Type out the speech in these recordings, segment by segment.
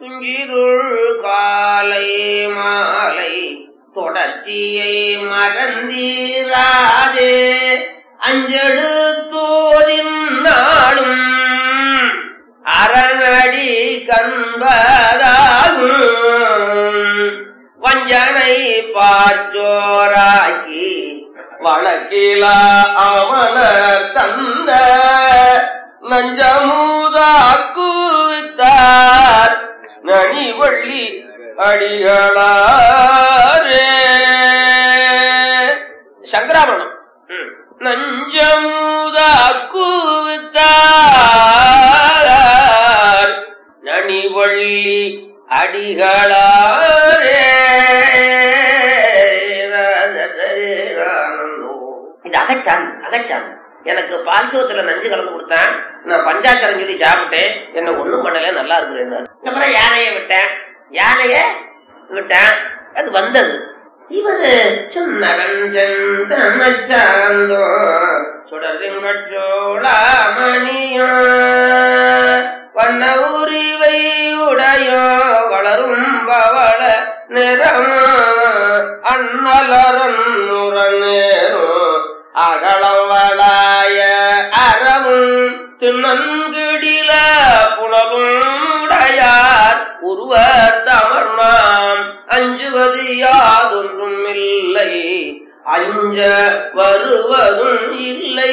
துஞ்சிதுள் காலை மாலை தொடர்ச்சியை மறந்தீராதே அஞ்செடுத்தோதின் நாளும் அரணடி கண்பதாகும் வஞ்சனை பாச்சோராக்கி வழக்கிலா அவனர் தந்த நஞ்சமுதாக்கு வித்தார் நனிவள்ளி அடிகளாரே சங்கராமணம் நஞ்சமுதாக்கு வித்தார் நனிவள்ளி அடிகளாரே இது அகச்சாமி அகச்சாமி எனக்கு பால் சோத்துல நஞ்சு கலந்து கொடுத்தான் நான் பஞ்சாச்சரம் சொல்லி சாப்பிட்டேன் என்ன ஒண்ணும் பண்ணல நல்லா இருக்குது அப்புறம் யானைய விட்டேன் யானைய விட்டேன் அது வந்தது இவரு சுன்னரஞ்சன் தனச்சாந்தோ சுடரிங்கச்சோளாமணியோ வண்ண உரிவை உடையோ வளரும் பவள நிறமோ அண்ணலரன் உரநேரோ அகலவளாய அறவும் திண்ணன்கிடில புனலும் உடையார் ஒருவர் தமர்மாம் அஞ்சுவது யாதொன்றும் இல்லை அஞ்ச வருவதும் இல்லை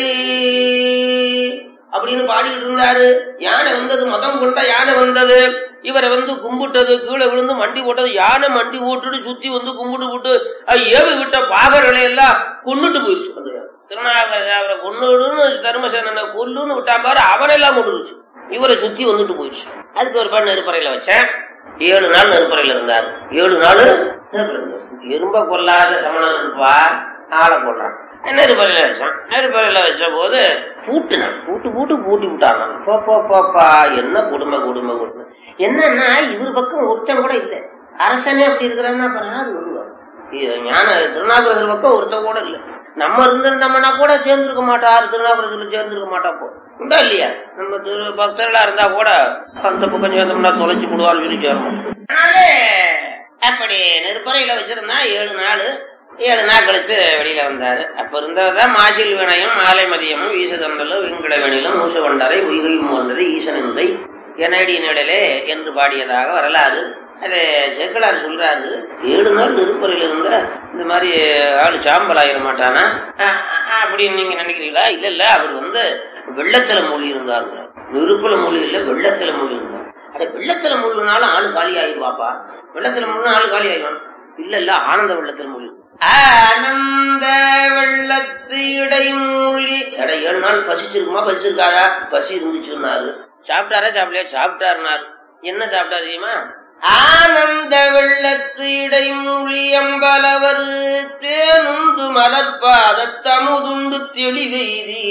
அப்படின்னு பாடிட்டு இருந்தாரு யானை வந்தது மதம் கொண்ட யானை வந்தது இவரை வந்து கும்பிட்டது கீழே விழுந்து மண்டி போட்டது யானை மண்டி போட்டுட்டு சுத்தி வந்து கும்பிட்டு விட்டு அது ஏவி விட்ட பாகர்களை எல்லாம் கொன்னுட்டு போயிருச்சு அந்த யானை. திருநாகர் அவரை கொன்னுடுன்னு தர்மசேனனை கொல்லுன்னு விட்டான் பாரு அவனெல்லாம் கொண்டுருச்சு இவரை சுத்தி வந்துட்டு போயிடுச்சு அதுக்கு ஒரு பண்ண நெருப்பறையில வச்சேன் ஏழு நாள் நெருப்பறையில இருந்தார் ஏழு நாள் நெருப்பறையில இருந்தார். எறும்ப கொல்லாத சமணன் இருப்பா ஆளை கொள்றான் நெருப்பறையில வச்சான் நெருப்பறையில வச்ச போது பூட்டுனான் பூட்டு பூட்டு பூட்டி விட்டாங்க போ, போ, போப்பா என்ன கொடுமை கொடுமை கொடுமை என்னன்னா இவர் பக்கம் ஒருத்தன் கூட இல்ல அரசனே அப்படி இருக்கிறான்னா அப்புறம் யாரு வருவார் இது ஞான திருநாகரர் பக்கம் ஒருத்தன் கூட இல்ல நம்ம இருந்திருந்தோம்னா கூட சேர்ந்திருக்க மாட்டார் திருநாகரத்துல சேர்ந்திருக்க மாட்டா போ உண்டா இல்லையா நம்ம திரு பக்தர்களா இருந்தா கூட அந்த பக்கம் சேர்ந்தோம்னா தொலைச்சு விடுவான்னு சொல்லி சேரணும் அதனாலே அப்படி நெருப்பறையில வச்சிருந்தா ஏழு நாள் ஏழு நாள் கழிச்சு வெளியில வந்தாரு அப்ப இருந்ததுதான் மாசில் வினையும் மாலை மதியமும் வீசுதண்டலும் விங்கிட வெணிலும் மூசு வண்டரை உய்கையும் வந்தது ஈசனந்தை எனடி நிழலே என்று பாடியதாக வரலாறு அது செக்கலார் சொல்றாரு ஏழு நாள் நெருப்பறையில இருந்த இந்த மாதிரி ஆளு சாம்பல் ஆயிட மாட்டானா அஹ், அஹ், அப்படின்னு நீங்க நினைக்கிறீங்களா இல்ல இல்ல அவர் வந்து வெள்ளத்துல மூழ்கி இருந்தார் நெருப்புல மூழ்கி இல்ல வெள்ளத்துல மூழ்கி இருந்தார் அட வெள்ளத்துல மூழ்கினாலும் ஆளு காலி ஆயிடுவாப்பா வெள்ளத்துல மூழ்கினா ஆளு காலி ஆயிடும் இல்ல இல்ல ஆனந்த வெள்ளத்துல மூழ்கி ஆனந்த வெள்ளத்து இடை மூழ்கி எட ஏழு நாள் பசிச்சிருக்குமா பசிச்சிருக்காதா பசி இருந்துச்சுன்னாரு சாப்பிட்டாரா சாப்பிடலையா சாப்பிட்டாருனாரு என்ன சாப்பிட்டாரு தெரியுமா ஆனந்த வெள்ளத்து இடை மூழி அம்பலவர் தேனுந்து மலர்பாத தமுதுண்டு தெளிவெய்தி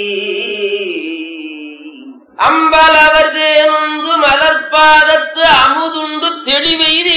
அம்பலவர் தேனுந்து மலர்பாதத்து அமுதுண்டு தெளிவெய்தி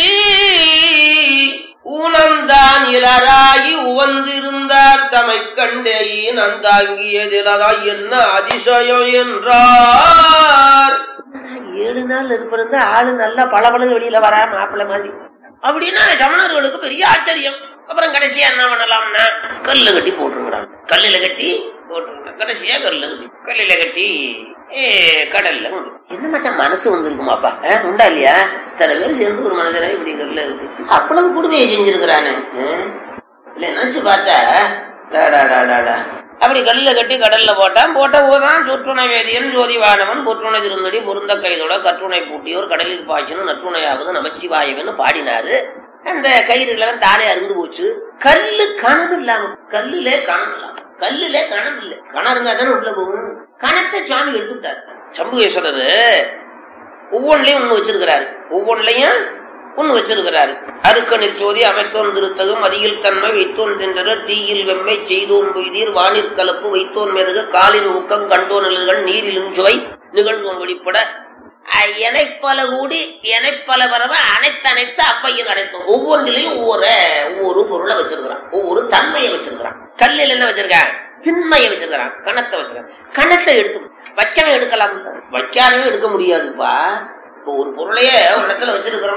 ஊனந்தான் இளராகி உவந்திருந்தார் தமை கண்டே நந்தாங்கியதிலராய் என்ன அதிசயம் என்றார் ஏழு நாள் இருப்பிருந்தா ஆளு நல்லா பளபளன்னு வெளியில வரா மாப்பிள்ளை மாதிரி அப்படின்னா சமணர்களுக்கு பெரிய ஆச்சரியம் அப்புறம் கடைசியா என்ன பண்ணலாம்னா கல்லு கட்டி போட்டுருக்கிறாங்க கல்லுல கட்டி போட்டுருக்காங்க கடைசியா கல்லு கட்டி கல்லுல கட்டி ஏ, கடல்ல உண்டு. என்ன மச்சான் மனசு வந்திருக்குமாப்பா அஹ், உண்டா இல்லையா இத்தனை பேர் சேர்ந்து ஒரு மனுஷனை இப்படி கல்ல இருக்கு அவ்வளவு கொடுமையை செஞ்சிருக்கிறானே அஹ். இல்ல நினைச்சு பார்த்தா டா, டா, டா, டா, டா. அப்படி கல்ல கட்டி கடல்ல போட்டான் போட்ட போதான் சொற்றுணை வேதியன் ஜோதிவானவன் பொற்றுணை திருந்தடி பொருந்த கைதோட கற்றுணை பூட்டியோர் கடலில் பாய்ச்சணும் நற்றுணையாவது நமச்சிவாயவன் பாடினாரு அந்த கயிறுலாம் தானே அருந்து போச்சு கல்லு கணம் இல்லாம கல்லுல கணம் இல்லாம கல்லுல கணம் இல்ல கணம் இருந்தா தானே உள்ள போகும் கணத்தை சாமி எடுத்துட்டாரு சம்புகேஸ்வரர் ஒவ்வொன்றிலையும் ஒண்ணு வச்சிருக்கிறாரு ஒவ்வொன்றிலையும் ஒண்ணு வச்சிருக்கிறாரு அருக்கணிற் சோதி அமைத்தோன் திருத்தகும் அதியில் தன்மை வைத்தோன் தின்றர தீயில் வெம்மை செய்தோன் பொய்தீர் வானிற் கலப்பு வைத்தோன் மெதுக காலின் ஊக்கம் கண்டோன் நிழல்கள் நீரிலும் சுவை நிகழ்ந்தோன் வெளிப்பட அஹ், எனைப்பல கூடி எனைப்பல வரவ அனைத்தனைத்து அப்பையும் அனைத்தும் ஒவ்வொன்றிலையும் ஒவ்வொரு ஒவ்வொரு பொருளை வச்சிருக்கிறான் ஒவ்வொரு தன்மையை வச்சிருக்கிறான் கல்லில் என்ன வச்சிருக்கான் திண்மையை வச்சிருக்கிறான் கணத்தை வச்சிருக்கான் கணத்தை எடுத்து வச்சவன் எடுக்கலாம் வைக்காதவன் எடுக்க முடியாதுப்பா இப்போ ஒரு பொருளையே ஒரு இடத்துல வச்சிருக்கிறோம்னா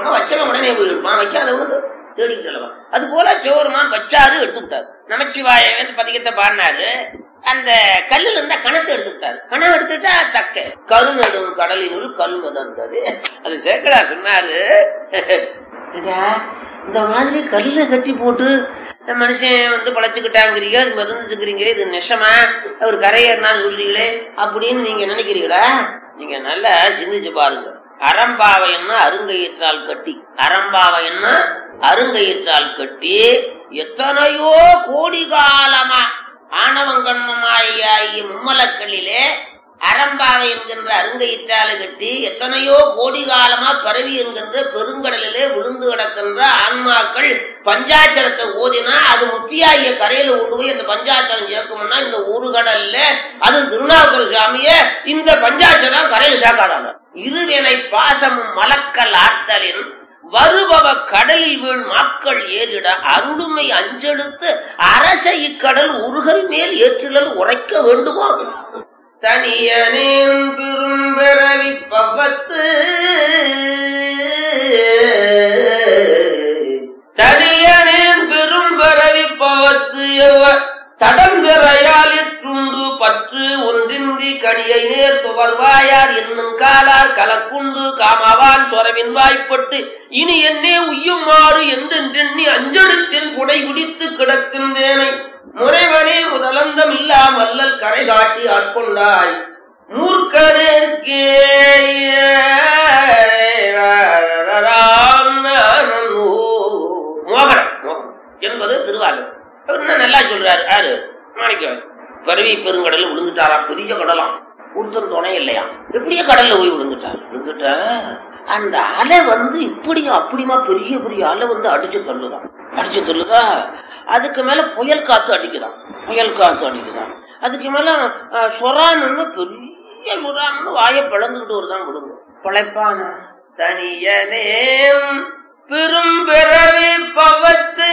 நம்ம வச்சவன் உடனே போய் இருப்பான் வைக்காதவனுக்கு தேடிக்கிட்டு அல்லவா அது போல சிவருமான் வச்சாரு எடுத்து விட்டாரு நமச்சிவாய பதிகத்தை பாடினாரு அந்த கல்லுல இருந்தா கணத்தை எடுத்துக்கிட்டாரு கணம் எடுத்துட்டா தக்க கருநடும் கடலினுள் கல் மிதந்தது அது சேக்கடா சொன்னாரு இதா, இந்த மாதிரி கல்ல கட்டி போட்டு இந்த மனுஷன் வந்து பழச்சுக்கிட்டாங்கிறீங்க அது மிதந்துச்சுக்கிறீங்க இது நெஷமா அவர் கரையேறினான்னு சொல்றீங்களே அப்படின்னு நீங்க நினைக்கிறீங்களா நீங்க நல்லா சிந்திச்சு பாருங்க அறம்பாவைன்னா அருங்கையிற்றால் கட்டி அறம்பாவைன்னா அருங்கையிற்றால் கட்டி எத்தனையோ கோடி காலமா ஆணவங்கண்மமாயாகிய மும்மலக்களிலே அறம்பாவை என்கின்ற அருங்கையிற்றாலை கட்டி எத்தனையோ கோடி காலமா பரவி என்கின்ற பெருங்கடலிலே விழுந்து கிடக்கின்ற ஆன்மாக்கள் பஞ்சாட்சரத்தை ஓதினா அது முத்தியாகிய கரையில கொண்டு போய் அந்த பஞ்சாட்சரம் சேர்க்கணும்னா இந்த ஒரு கடல்ல அது திருநாவுக்கர் சாமிய இந்த பஞ்சாட்சரம் கரையில சேர்க்காதாங்க இருவினை பாசமும் மலக்கல் ஆர்த்தலின் வருபவ கடலில் வீழ் மாக்கள் ஏறிட அருளுமை அஞ்செழுத்து அரச இக்கடல் உருகல் மேல் ஏற்றுதல் உரைக்க வேண்டுமோ தனியனேன் பெரும்பிறவி பவத்து தனியனேன் பெரும்பிறவி பவத்து எவ தடந்திரையால் இற்றுண்டு பற்று ஒன்றின்றி கடியை நேர் துவர்வாயார் என்னும் காலார் கலக்குண்டு காமவான் சொரவின் வாய்ப்பட்டு இனி என்னே உய்யுமாறு என்றென்றெண்ணி அஞ்செழுத்தில் குடை பிடித்து கிடக்கின்றேனை முறைவனே முதலந்தம் இல்லாமல்லல் கரை காட்டி ஆட்கொண்டாய் மூர்க்கனேற்கே மோகனம் மோகனம் என்பது திருவாரூர் அவர் இன்னும் நல்லா சொல்றாரு யாரு மாணிக்கம் பரவி பெருங்கடல்ல விழுந்துட்டாரா பெரிய கடலாம் ஒருத்தர் துணை இல்லையா எப்படியே கடல்ல போய் விழுந்துட்டார் விழுந்துட்டா அந்த அலை வந்து இப்படியும் அப்படியுமா பெரிய பெரிய அலை வந்து அடிச்சு தள்ளுதான் அடிச்சு தள்ளுதா அதுக்கு மேல புயல் காத்து அடிக்குதான் புயல் காத்து அடிக்குதான் அதுக்கு மேல அஹ், சொரான்னு பெரிய சொரான்னு வாயை பிளந்துகிட்டு வருதான் விடுங்க பிழைப்பான தனியனேம் பெரும்பிறவி பவத்து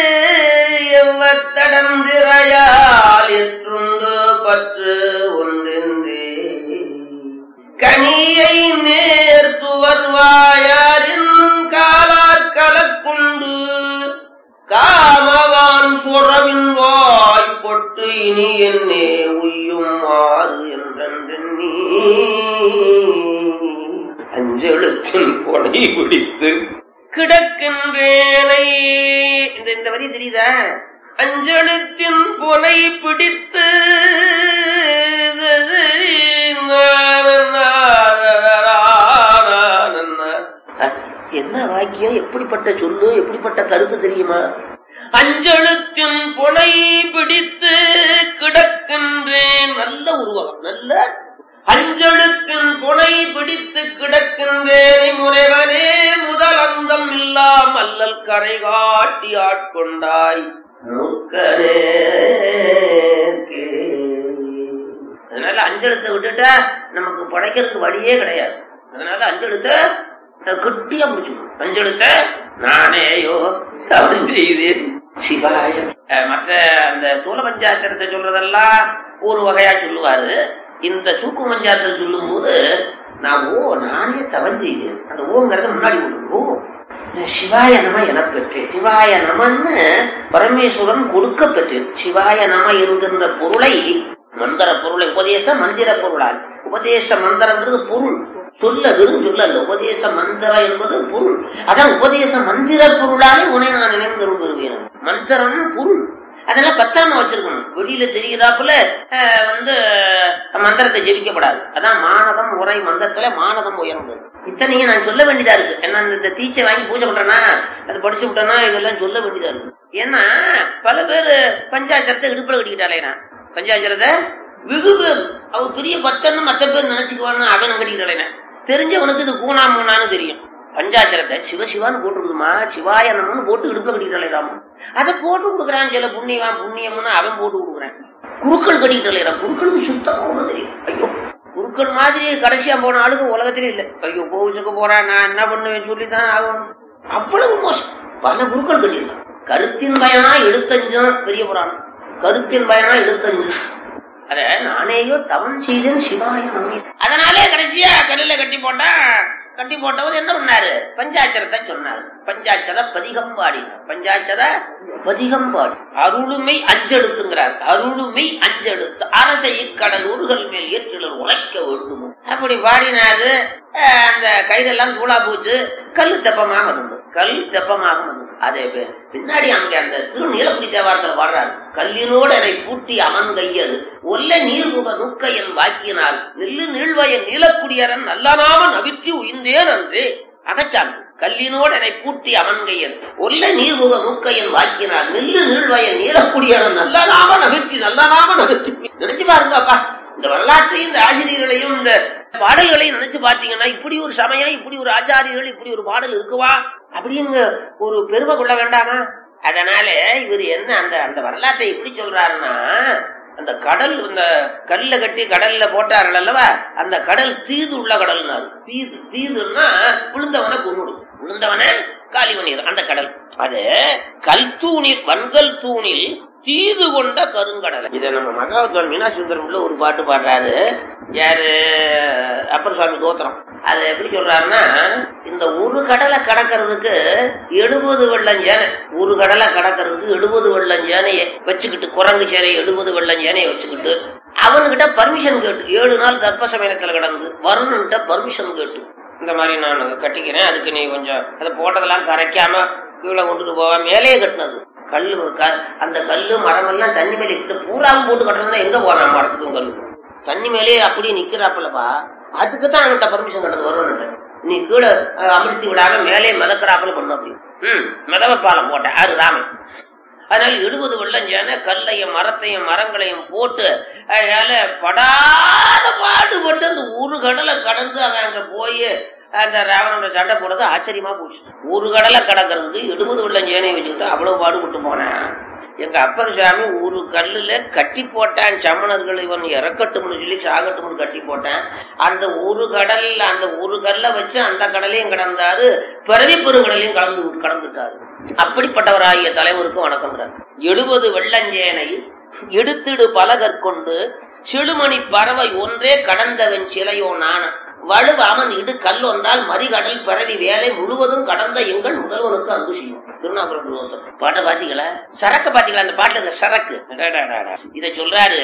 எவ்வத்தடந்திரையால் எற்றுண்டு பற்று ஒன்றின்றி கனியை நேர்த்துவர்வாயாரின் காலார் கலக்குண்டு காமவான் சுரவின் வாய் பொட்டு இனி என்னே உய்யும் மாறு என்றெண்ணி அஞ்செழுத்தின் கொடை பிடித்து கிடக்கின்றேனை இந்த இந்த வரி தெரியுதா அஞ்செழுத்தின் புனை பிடித்து என்ன வாக்கியம் எப்படிப்பட்ட சொல்லு எப்படிப்பட்ட கருத்து தெரியுமா அஞ்செழுத்தின் புனை பிடித்து கிடக்கின்றேன் நல்ல உருவகம் நல்ல அஞ்செழுத்தின் புனை பிடித்து கிடக்கின்றேன் முறைவனே முதல் அந்தம் இல்லாம் அல்லல் கரை காட்டி ஆட்கொண்டாய் மூர்க்கனே அதனால அஞ்செழுத்தை விட்டுட்டா நமக்கு படைக்கிறதுக்கு வழியே கிடையாது அதனால அஞ்செழுத்தை கட்டியா முடிச்சுக்கணும் அஞ்செழுத்த நானேயோ தவறு செய்தேன் சிவாய அஹ் மற்ற அந்த தூல பஞ்சாத்திரத்தை சொல்றதெல்லாம் ஒரு வகையா சொல்லுவாரு இந்த சூக்கு பஞ்சாத்திரம் சொல்லும் போது நான் ஓ நானே தவன் செய்தேன் அந்த ஓங்கிறத முன்னாடி விடுங்க ஓ நான் சிவாய நம என பெற்றேன் சிவாய நமன்னு பரமேஸ்வரன் கொடுக்க பெற்றேன் சிவாய நம என்கின்ற பொருளை மந்திர பொருளை உபதேச மந்திர பொருளால் உபதேச மந்திரங்கிறது பொருள் சொல்ல வெறும் சொல்ல அல்ல உபதேச மந்திரம் என்பது பொருள் அதான் உபதேச மந்திர பொருளாலே உன்னை நான் நினைந்தருள் பெறுவேன் மந்திரம் பொருள் அதெல்லாம் பத்திரமா வச்சிருக்கணும் வெளியில தெரிகிறாப்புல அஹ், வந்து மந்திரத்தை ஜெபிக்கப்படாது அதான் மானதம் உரை மந்திரத்துல மானதம் உயர்ந்தது இத்தனையும் நான் சொல்ல வேண்டியதா இருக்கு ஏன்னா இந்த தீச்சை வாங்கி பூஜை பண்றேன்னா அது படிச்சு விட்டேன்னா இதெல்லாம் சொல்ல வேண்டியதா இருக்கு ஏன்னா பல பேர் பஞ்சாச்சரத்தை இடுப்புல கட்டிக்கிட்டாலேனா பஞ்சாச்சரத்தை வெகு பேர் அவ பெரிய பக்தன்னு மத்த பேர் நினைச்சுக்குவான்னு அவன் கட்டிக்கிட்டாலேனா தெரிஞ்சவனுக்கு இது கூணா மூணான்னு தெரியும் பஞ்சாச்சரத்தை சிவசிவான்னு போட்டுருக்குமா சிவாய நமன்னு போட்டு இடுப்புல கட்டிக்கிட்டாலேராமா அதை போட்டு கொடுக்குறான் சில புண்ணியவான் புண்ணியம்னு அவன் போட்டு கொடுக்குறான் குருக்கள் கட்டிக்கிட்டாலேராம் குருக்களுக்கு சுத்தமா ஒண்ணு தெரியும் ஐயோ குருக்கள் மாதிரி கடைசியா போன ஆளுங்க உலகத்திலே இல்ல ஐயோ கோவிச்சுக்க போறான் நான் என்ன பண்ணுவேன் சொல்லித்தான் ஆகணும் அவ்வளவு மோசம் பல குருக்கள் கட்டியிருக்கான் கருத்தின் பயனா எடுத்தஞ்சும் பெரிய புராணம் கருத்தின் பயனா எடுத்தஞ்சு அத நானேயோ தவன் செய்தேன் சிவாய நம்பி அதனாலே கடைசியா கடல்ல கட்டி போட்டா கட்டி போட்டவர் என்ன பண்ணாரு பஞ்சாட்சரத்தை சொன்னார் பஞ்சாட்சர பதிகம் பாடினார் பஞ்சாட்சர பதிகம் பாடி அருளுமை அஞ்செழுத்துங்கிறார் அருளுமை அஞ்செழுத்து அரசை கடல் ஊர்கள் மேல் ஏற்றிலர் உழைக்க வேண்டும் அப்படி பாடினாரு அஹ் அந்த கைதெல்லாம் தூளா போச்சு கல்லு தெப்பமாக வந்தது கல் தெப்பமாக வந்தது அதே பேர் பின்னாடி அங்க அந்த திரு நீலக்குடி தேவாரத்தில் பாடுறாரு கல்லினோடு என்னை பூட்டி அவன் கையது ஒல்ல நீர்முக நுக்க என் வாக்கினால் நெல்லு நீழ்வயன் நீலக்குடியரன் நல்லநாம நவிற்றி உயிர்ந்தேன் என்று அகச்சான் கல்லினோடு என்னை பூட்டி அவன் கையன் ஒல்ல நீர்முக நுக்க என் வாக்கினால் நெல்லு நீழ்வயன் நீலக்குடியரன் நல்லநாம நவிற்றி நல்லநாம நவிற்றி நினைச்சு பாருங்க அப்பா இந்த வரலாற்றையும் இந்த ஆசிரியர்களையும் இந்த பாடல்களையும் நினைச்சு பாத்தீங்கன்னா இப்படி ஒரு சமயம் இப்படி ஒரு ஆச்சாரியர்கள் இப்படி ஒரு பாடல் இருக்குவா அப்படிங்க ஒரு பெருமை கொள்ள வேண்டாமா அதனால இவர் என்ன அந்த அந்த வரலாற்றை எப்படி சொல்றாருன்னா அந்த கடல் இந்த கல்ல கட்டி கடல்ல போட்டார்கள் அல்லவா அந்த கடல் தீது உள்ள கடல்னாரு தீது தீதுன்னா விழுந்தவனை கொண்டுடும் விழுந்தவனை காலி பண்ணிடும் அந்த கடல் அது கல் தூணில் வன்கல் தூணில் தீது கொண்ட கருங்கடலை இதை நம்ம மகாவத்வான் மீனாசுந்தரம்ல ஒரு பாட்டு பாடுறாரு யாரு அப்பர் சுவாமி தோத்திரம் அது எப்படி சொல்றாருன்னா இந்த ஒரு கடலை கடக்கிறதுக்கு எழுபது வெள்ளம் சேனை ஒரு கடலை கடக்கிறதுக்கு எழுபது வெள்ளம் சேனையை வச்சுக்கிட்டு குரங்கு சேனை எழுபது வெள்ளம் சேனையை வச்சுக்கிட்டு அவன்கிட்ட பர்மிஷன் கேட்டு ஏழு நாள் தர்ப்ப சமயத்துல கிடந்து வருணுன்ட்ட பர்மிஷன் கேட்டு இந்த மாதிரி நான் கட்டிக்கிறேன் அதுக்கு நீ கொஞ்சம் அதை போட்டதெல்லாம் கரைக்காம கீழே கொண்டுட்டு போவா மேலேயே கட்டினது கல்லு க- அந்த கல்லு மரம் எல்லாம் தண்ணி மேலே இட்டு பூராவும் போட்டு கட்டுறதுனா எங்க போறான் மரத்துக்கும் கல்லு தண்ணி மேலேயே அப்படியே நிக்கிறாப்புலப்பா அதுக்கு தான் அவன்கிட்ட பர்மிஷன் கட்டது வருவன்ட்டு நீ கீழே அஹ், அமிழ்த்தி விடாம மேலே மிதக்கிறாப்புல பண்ண அப்படி ம் மிதவ பாலம் போட்டேன் ஆறு ராமன் அதனால எழுபது வெள்ளஞ்சான கல்லையும் மரத்தையும் மரங்களையும் போட்டு அதனால படாத பாடுபட்டு அந்த ஒரு கடலை கடந்து அவன் அங்க போய் அந்த ராவணோட சண்டை போடுறது ஆச்சரியமா போச்சு ஒரு கடலை கடக்கிறதுக்கு எழுபது வெள்ளஞ்சேனையை வச்சுக்கிட்டு அவ்வளவு பாடுபட்டு போனேன் எங்க அப்பர் சாமி ஒரு கல்லுல கட்டி போட்டான் சமணர்கள் இவன் இறக்கட்டும்னு சொல்லி சாகட்டும்னு கட்டி போட்டான் அந்த ஒரு கடல்ல அந்த ஒரு கல்லை வச்சு அந்த கடலையும் கடந்தாரு பிறவி பெருங்கடலையும் கலந்து கடந்துட்டாரு அப்படிப்பட்டவராகிய தலைவருக்கு வணக்கம் எழுபது வெள்ளஞ்சேனை எடுத்திடு பலகற்கொண்டு செழுமணி பறவை ஒன்றே கடந்தவன் சிலையோ நான வலுவ அவன் இடு கல்லொன்றால் மறிகடல் பிறவி வேலை முழுவதும் கடந்த எங்கள் முதல்வனுக்கு அன்பு செய்யும் திருநாக்குளம் திருவத்தம் பாட்டை பாத்தீங்களா சரக்கு பாத்தீங்களா அந்த பாட்டு அந்த சரக்கு அடடடடா. இத சொல்றாரு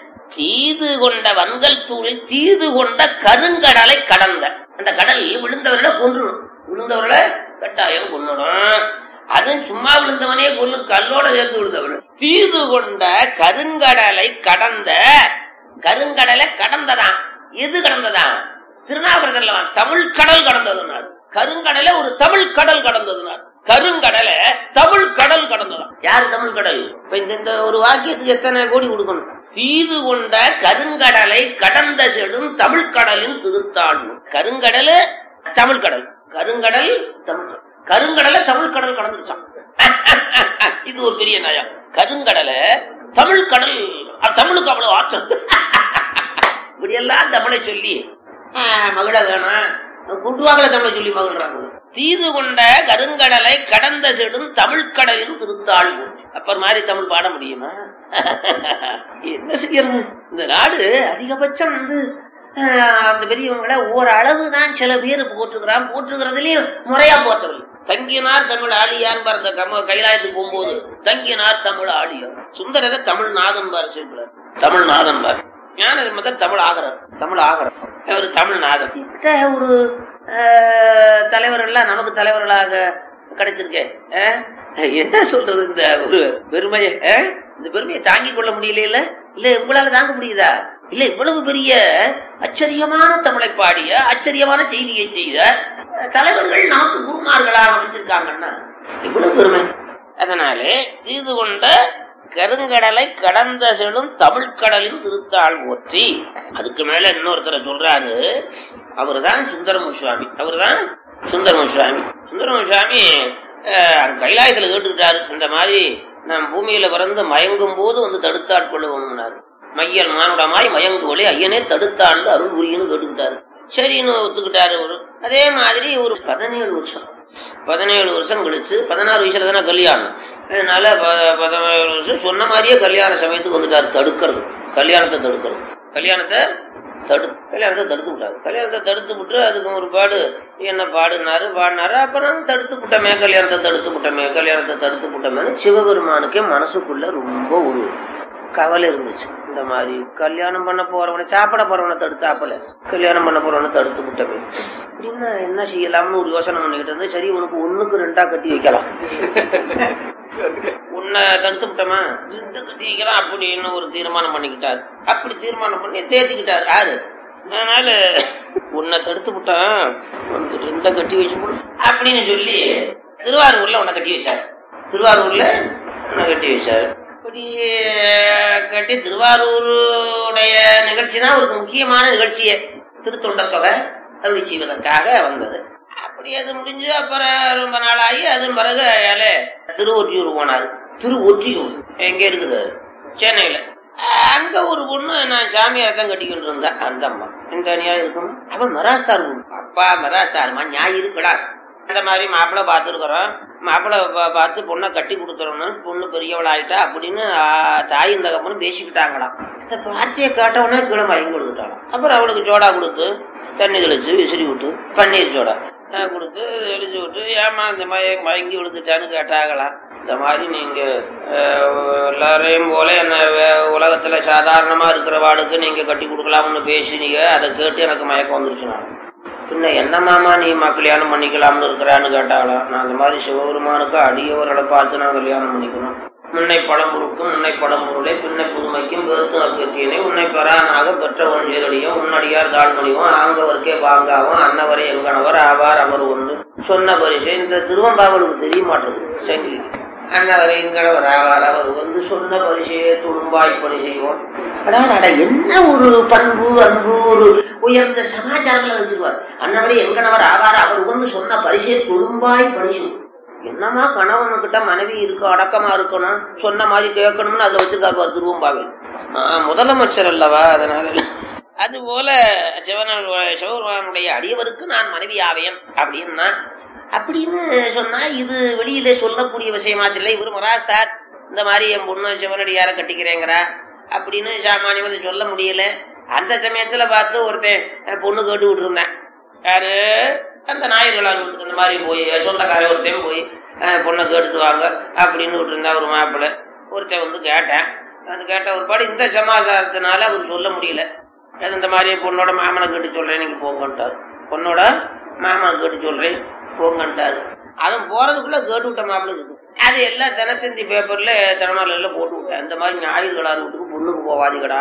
தீது கொண்ட வன்கல் தூளில் தீது கொண்ட கருங்கடலை கடந்த அந்த கடல் விழுந்தவர்களை கொன்றுடும் விழுந்தவர்களை கட்டாயம் கொன்னுடும் அதுவும் சும்மா விழுந்தவனே கொல்லு கல்லோட சேர்த்து விழுந்தவன் தீது கொண்ட கருங்கடலை கடந்த கருங்கடலை கடந்ததான் எது கடந்ததான் திருநாவுக்கரசர்ல தமிழ் கடல் கடந்ததுனார் கருங்கடலை ஒரு தமிழ் கடல் கடந்ததுனார் கருங்கடலை தமிழ் கடல் கடந்ததான் யார் தமிழ் கடல் இப்ப இந்த இந்த ஒரு வாக்கியத்துக்கு எத்தனை கோடி கொடுக்கணும் தீது கொண்ட கருங்கடலை கடந்த செடும் தமிழ் கடலின் திருத்தாழ்வு கருங்கடல் தமிழ் கடல் கருங்கடல் தமிழ் கடல். கருங்கடலை தமிழ் கடல் கடந்துச்சான் இது ஒரு பெரிய நயம் கருங்கடலை தமிழ் கடல் அஹ், தமிழுக்கு அவ்வளவு ஆற்றல் இப்படி எல்லாம் தமிழை சொல்லி ஆஹ், மகிழ வேணும் குண்டுவாக்கல தமிழை சொல்லி மகிழ்றாங்க தீது கொண்ட கருங்கடலை கடந்த செடும் தமிழ் கடலின் திருத்தாழ்வு அப்புறம் மாதிரி தமிழ் பாட முடியுமா என்ன செய்யறது இந்த நாடு அதிகபட்சம் வந்து ஆஹ், அந்த பெரியவங்களை ஓரளவு தான் சில பேர் போட்டுக்கிறான் போட்டுக்கிறதுலயும் முறையா போட்டவில்லை தங்கினார் தமிழ் ஆளியார் பார் இந்த கம கைலாயத்துக்கு போகும்போது தங்கினார் தமிழ் ஆளியார் சுந்தரரை தமிழ் நாதன் பார் சேர்க்கிறார் தமிழ் நாதன் பார் ஞான மதம் தமிழ் ஆகிறார் தமிழ் ஆகிறார் அவர் தமிழ் நாதன் இப்படிப்பட்ட ஒரு ஆஹ், தலைவர்கள்லாம் நமக்கு தலைவர்களாக கிடைச்சிருக்கே ஆஹ்? என்ன சொல்றது இந்த ஒரு பெருமையை ஆஹ்? இந்த பெருமையை தாங்கிக் கொள்ள முடியல இல்ல இல்ல உங்களால தாங்க முடியுதா இல்ல இவ்வளவு பெரிய ஆச்சரியமான தமிழை பாடிய ஆச்சரியமான செய்தியை செய்த அஹ், தலைவர்கள் நமக்கு குருமார்களாக அமைச்சிருக்காங்கன்னா இவ்வளவு பெருமை அதனாலே தீது கொண்ட கருங்கடலை கடந்த செடும் தமிழ்கடலின் திருத்தாள் போற்றி அதுக்கு மேல இன்னொருத்தரை சொல்றாரு அவர்தான் சுந்தரமு சுவாமி அவர்தான் சுந்தரமு சுவாமி சுந்தரமு சுவாமி அஹ், கைலாயத்துல கேட்டுக்கிட்டாரு இந்த மாதிரி நாம் பூமியில பிறந்து மயங்கும் போது வந்து தடுத்தாட்கொள்ளுவோம்னாரு மையல் மானுடமாய் மயங்குவலை ஐயனே தடுத்தாண்டு அருள் புரியுன்னு கேட்டுக்கிட்டாரு சரின்னு ஒத்துக்கிட்டாரு அவரு அதே மாதிரி ஒரு பதினேழு வருஷம் பதினேழு வருஷம் கழிச்சு பதினாறு வயசுல தானே கல்யாணம் அதனால ப- பதினேழு வருஷம் சொன்ன மாதிரியே கல்யாண சமயத்துக்கு வந்துட்டாரு தடுக்கிறது கல்யாணத்தை தடுக்கிறது கல்யாணத்தை தடு கல்யாணத்தை தடுத்து விட்டாரு கல்யாணத்தை தடுத்து விட்டு அதுக்கு ஒரு பாடு என்ன பாடுனாரு பாடினாரு அப்புறம் தடுத்து விட்டமே கல்யாணத்தை தடுத்து விட்டமே கல்யாணத்தை தடுத்து விட்டமேனு சிவபெருமானுக்கே மனசுக்குள்ள ரொம்ப ஒரு கவலை இருந்துச்சு இந்த மாதிரி கல்யாணம் பண்ண போறவனை சாப்பிட போறவனை தடுத்தாப்பல கல்யாணம் பண்ண போறவனை தடுத்து விட்டமே அப்படின்னா என்ன செய்யலாம்னு ஒரு யோசனை பண்ணிக்கிட்டு இருந்து சரி உனக்கு ஒண்ணுக்கு ரெண்டா கட்டி வைக்கலாம் உன்னை தடுத்து விட்டோமா ரெண்டு கட்டி வைக்கலாம் அப்படின்னு ஒரு தீர்மானம் பண்ணிக்கிட்டாரு அப்படி தீர்மானம் பண்ணி தேத்திக்கிட்டாரு யாரு அதனால உன்னை தடுத்து விட்டான் உனக்கு ரெண்ட கட்டி வச்சு கொடு அப்படின்னு சொல்லி திருவாரூர்ல உன்னை கட்டி வச்சாரு திருவாரூர்ல உன்னை கட்டி வச்சாரு அப்படி கட்டி திருவாரூருடைய நிகழ்ச்சி தான் ஒரு முக்கியமான நிகழ்ச்சியே திருத்தொண்டர் தொகை அருளி செய்வதற்காக வந்தது அப்படி அது முடிஞ்சு அப்புறம் ரொம்ப நாள் ஆகி அதன் பிறகு அயால திருவொற்றியூர் போனாரு திருவொற்றியூர் எங்க இருக்குது சென்னையில அஹ் அங்க ஒரு பொண்ணு நான் சாமியார் தான் கட்டிக்கிட்டு இருந்தேன் அந்த அம்மா எங்க அணியா இருக்கும் அவன் மராஸ்தார் அப்பா மராஸ்தாருமா ஞாயிறு கிடாது அந்த மாதிரி மாப்பிள்ளை பார்த்துருக்குறோம் மாப்பிள்ளை பா- பார்த்து பொண்ணை கட்டி கொடுத்துறோம்னு பொண்ணு பெரியவள் ஆயிட்டா அப்படின்னு ஆ, தாயும் தகப்பனும் பேசிக்கிட்டாங்களாம் இந்த வார்த்தையை கேட்டவொடனே கீழே மயங்கி கொடுத்துட்டாளாம் அப்புறம் அவளுக்கு சோடா கொடுத்து தண்ணி தெளிச்சு விசிறி விட்டு பன்னீர் சோடா ஆ, கொடுத்து தெளிச்சு விட்டு ஏமா இந்த மாதிரி மயங்கி விழுந்துட்டான்னு கேட்டாங்களாம் இந்த மாதிரி நீங்க அஹ், எல்லாரையும் போல என்ன வே- உலகத்துல சாதாரணமா இருக்கிற வாளுக்கு நீங்க கட்டி கொடுக்கலாம்னு பேசினீங்க அதை கேட்டு எனக்கு மயக்கம் வந்துருச்சு நான் பின்ன என்ன மாமா நீ மா கல்யாணம் பண்ணிக்கலாம்னு இருக்கிறான்னு கேட்டாங்களா நான் அந்த மாதிரி சிவபெருமானுக்கு அடியவர்களை பார்த்து நான் கல்யாணம் பண்ணிக்கணும் முன்னை பழம்பொருக்கும் முன்னை பழம்பொருளை பின்னை புதுமைக்கும் பெருத்தும் அக்கத்தியனை உன்னை பெறானாக பெற்றவன் சீரடியும் உன்னடியார் தாழ்மொழியும் ஆங்கவர்க்கே பாங்காவும் அன்னவரை எங்கனவர் ஆவார் அவர் ஒன்று சொன்ன பரிசு இந்த திருவம்பாவலுக்கு தெரிய மாட்டேங்குது சங்கிலி அன்னவரை எங்கனவர் ஆவார் அவர் வந்து சொன்ன பரிசையே துடும்பாய் பணி செய்வோம் அடா, அடா, என்ன ஒரு பண்பு அன்பு ஒரு உயர்ந்த சமாச்சாரங்களை வச்சிருவார் அன்னவரை எங்கனவர் ஆவார் அவர் வந்து சொன்ன பரிசை துடும்பாய் பணி செய்வோம் என்னமா கணவனுக்கிட்ட மனைவி இருக்க அடக்கமா இருக்கணும் சொன்ன மாதிரி கேட்கணும்னு அதுல வச்சிருக்காரு பாரு திருவம்பாவில் ஆஹ், முதலமைச்சர் அல்லவா அதனால அது போல சிவன சிவபெருமானுடைய அடியவருக்கு நான் மனைவி ஆவேன் அப்படின்னா அப்படின்னு சொன்னா இது வெளியில சொல்லக்கூடிய விஷயமா இல்லை இவர் மராஸ்தார் இந்த மாதிரி என் பொண்ணு சிவனடியார கட்டிக்கிறேங்கிறா அப்படின்னு சாமானியம் அதை சொல்ல முடியல அந்த சமயத்துல பார்த்து ஒருத்தன் அஹ், பொண்ணு கேட்டு விட்டு இருந்தேன் யாரு அந்த நாயர்களால் இந்த மாதிரி போய் சொந்தக்கார ஒருத்தன் போய் அஹ், பொண்ணை கேட்டுட்டு வாங்க அப்படின்னு விட்டுருந்தா ஒரு மாப்பிள்ளை ஒருத்தன் வந்து கேட்டேன் அது கேட்ட ஒரு பாடு இந்த சமாச்சாரத்தினால அவர் சொல்ல முடியல அது இந்த மாதிரி பொண்ணோட மாமனை கேட்டு சொல்றேன் நீங்க போங்கன்ட்டார் பொண்ணோட மாமனை கேட்டு சொல்றேன் போங்கன்ட்டாரு அவன் போறதுக்குள்ள கேட்டு விட்ட மாப்பிள்ளை இருக்கு அது எல்லாம் தினத்தந்தி பேப்பர்ல தினமலையில போட்டு விட்டேன் இந்த மாதிரி ஞாயிறுகளார் வீட்டுக்கு பொண்ணுக்கு போவாதீங்கடா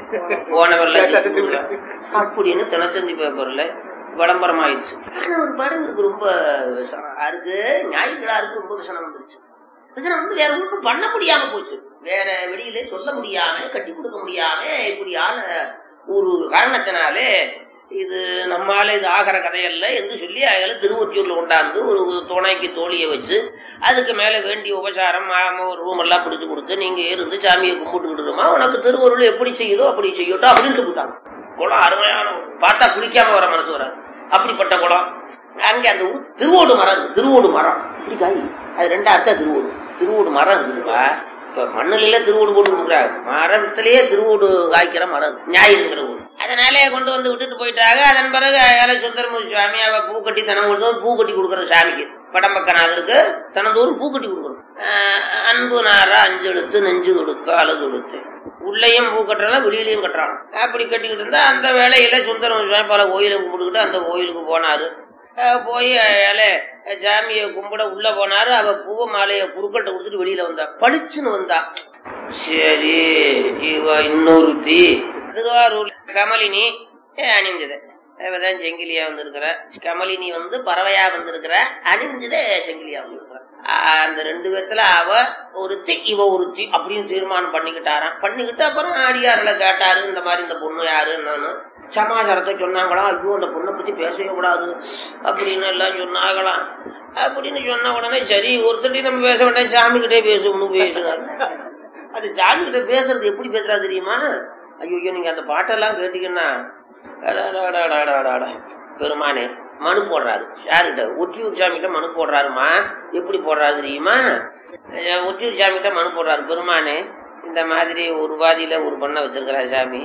போனவெல்லாம் அப்படின்னு தினத்தந்தி பேப்பர்ல விளம்பரம் ஆயிடுச்சு ஆனா ஒரு பாடம் இவருக்கு ரொம்ப விசனம் யாருக்கு ஞாயிறுகளாருக்கு ரொம்ப விசனம் வந்துருச்சு விசனம் வந்து வேற ஒன்றும் பண்ண முடியாம போச்சு வேற வெளியில சொல்ல முடியாம கட்டி கொடுக்க முடியாம இப்படியான ஒரு காரணத்தினாலே இது நம்மால இது ஆகிற கதையல்ல என்று சொல்லி அயல திருவொற்றியூர்ல கொண்டாந்து ஒரு துணைக்கு தோழியை வச்சு அதுக்கு மேல வேண்டிய உபசாரம் ஆம ஒரு ரூம் எல்லாம் பிடிச்சு கொடுத்து நீங்க இருந்து சாமியை கும்பிட்டுக்கிட்டுமா உனக்கு திருவருள் எப்படி செய்யுதோ அப்படி செய்யட்டும் அப்படின்னு சொல்லிட்டாங்க குளம் அருமையான ஒரு- பார்த்தா குளிக்காம வர மனசு வராது அப்படிப்பட்ட குளம் அங்க அந்த ஊர் திருவோடு மரம் இருக்கு. திருவோடு மரம் இப்படி காய் அது ரெண்டா அர்த்தம் திருவோடு திருவோடு மரம் இருக்குதுப்பா இப்ப மண்ணுல திருவோடு போட்டு கொடுக்குறாங்க மரத்திலேயே திருவோடு காய்க்கிற மரம் ஞாயிறுங்கிற ஊர் அதனாலே கொண்டு வந்து விட்டுட்டு போயிட்டாங்க அதன் பிறகு ஏழை சுந்தரமூர்த்தி சுவாமி அவ பூ கட்டி தனம் கொடுத்து பூ கட்டி கொடுக்கறது சாமிக்கு படம்பக்கநாதருக்கு தனதோறும் பூ கட்டி கொடுக்கணும் ஆஹ் அன்பு நாரா அஞ்சு எடுத்து நெஞ்சு கொடுக்க அழுது கொடுத்து உள்ளேயும் பூ கட்டுறாங்க வெளியிலயும் கட்டுறாங்க அப்படி கட்டிக்கிட்டு இருந்தா அந்த வேலையில சுந்தரம் சுவாமி பல கோயிலை கும்பிட்டுக்கிட்டு அந்த கோயிலுக்கு போனாரு அஹ் போய் ஏழை சாமியை கும்பிட உள்ள போனாரு அவ பூவ மாலைய குறுக்கட்ட கொடுத்துட்டு வெளியில வந்தா பளிச்சுன்னு வந்தா சரி இவ இன்னொருத்தி திருவாரூர் கமலினி அஹ் அணிஞ்சது அவதான் செங்கிலியா வந்திருக்கிற கமலினி வந்து பறவையா வந்திருக்கிற அணிஞ்சத செங்கிலியா வந்திருக்கிற ஆஹ் அந்த ரெண்டு பேத்துல அவ ஒருத்தி இவ ஒருத்தி அப்படின்னு தீர்மானம் பண்ணிக்கிட்டாராம் பண்ணிக்கிட்டு அப்புறம் அடியார்களை கேட்டாரு இந்த மாதிரி இந்த பொண்ணு யாரு என்னன்னு சமாச்சாரத்தை சொன்னாங்களாம் ஐயோ அந்த பொண்ணை பத்தி பேசவே கூடாது அப்படின்னு எல்லாம் சொன்னாங்களாம் அப்படின்னு சொன்ன உடனே சரி ஒருத்தட்டி நம்ம பேச வேண்டாம் சாமி கிட்டே பேசணும்னு பேசுறாரு அது சாமி கிட்ட பேசுறது எப்படி பேசுறா தெரியுமா ஐயோ நீங்க அந்த பாட்டெல்லாம் கேட்டீங்கன்னா அடாடாடாடாடாடா. பெருமானே மனு போடுறாரு யாருகிட்ட ஒற்றியூர் சாமிகிட்ட மனு போடுறாருமா எப்படி போடுறாரு தெரியுமா அஹ் ஒற்றியூர் சாமிகிட்ட மனு போடுறாரு பெருமானே இந்த மாதிரி ஒரு வாதியில ஒரு பொண்ணை வச்சிருக்கிறா சாமி